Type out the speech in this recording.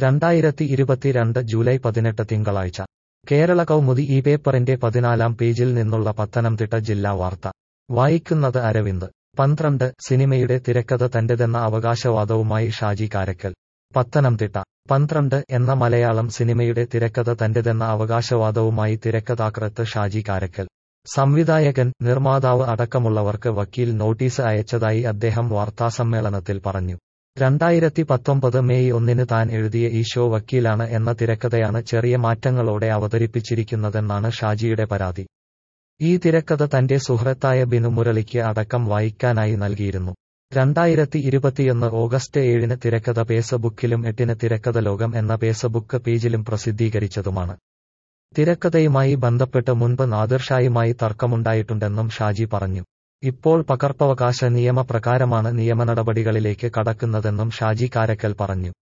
രണ്ടായിരത്തി ഇരുപത്തിരണ്ട് ജൂലൈ പതിനെട്ട് തിങ്കളാഴ്ച കേരള കൗമുദി ഈ പേപ്പറിന്റെ പതിനാലാം പേജിൽ നിന്നുള്ള പത്തനംതിട്ട ജില്ലാ വാർത്ത വായിക്കുന്നത് അരവിന്ദ് പന്ത്രണ്ട് സിനിമയുടെ തിരക്കഥ തന്റെതെന്ന അവകാശവാദവുമായി ഷാജി കാരക്കൽ പത്തനംതിട്ട പന്ത്രണ്ട് എന്ന മലയാളം സിനിമയുടെ തിരക്കഥ തന്റെതെന്ന അവകാശവാദവുമായി തിരക്കഥാകൃത്ത് ഷാജി കാരക്കൽ സംവിധായകൻ നിർമ്മാതാവ് അടക്കമുള്ളവർക്ക് വക്കീൽ നോട്ടീസ് അയച്ചതായി അദ്ദേഹം വാർത്താസമ്മേളനത്തിൽ പറഞ്ഞു രണ്ടായിരത്തി പത്തൊമ്പത് മെയ് ഒന്നിന് താൻ എഴുതിയ ഈ ഷോ വക്കീലാണ് എന്ന തിരക്കഥയാണ് ചെറിയ മാറ്റങ്ങളോടെ അവതരിപ്പിച്ചിരിക്കുന്നതെന്നാണ് ഷാജിയുടെ പരാതി ഈ തിരക്കഥ തന്റെ സുഹൃത്തായ ബിനു മുരളിക്ക് അടക്കം വായിക്കാനായി നൽകിയിരുന്നു രണ്ടായിരത്തി ഇരുപത്തിയൊന്ന് ഓഗസ്റ്റ് ഏഴിന് തിരക്കഥ ഫേസ്ബുക്കിലും എട്ടിന് തിരക്കഥ ലോകം എന്ന ഫേസ്ബുക്ക് പേജിലും പ്രസിദ്ധീകരിച്ചതുമാണ് തിരക്കഥയുമായി ബന്ധപ്പെട്ട് മുൻപ് നാദിർഷായുമായി തർക്കമുണ്ടായിട്ടുണ്ടെന്നും ഷാജി പറഞ്ഞു ഇപ്പോൾ പകർപ്പവകാശ നിയമപ്രകാരമാണ് നിയമനടപടികളിലേക്ക് കടക്കുന്നതെന്നും ഷാജി കാരക്കൽ പറഞ്ഞു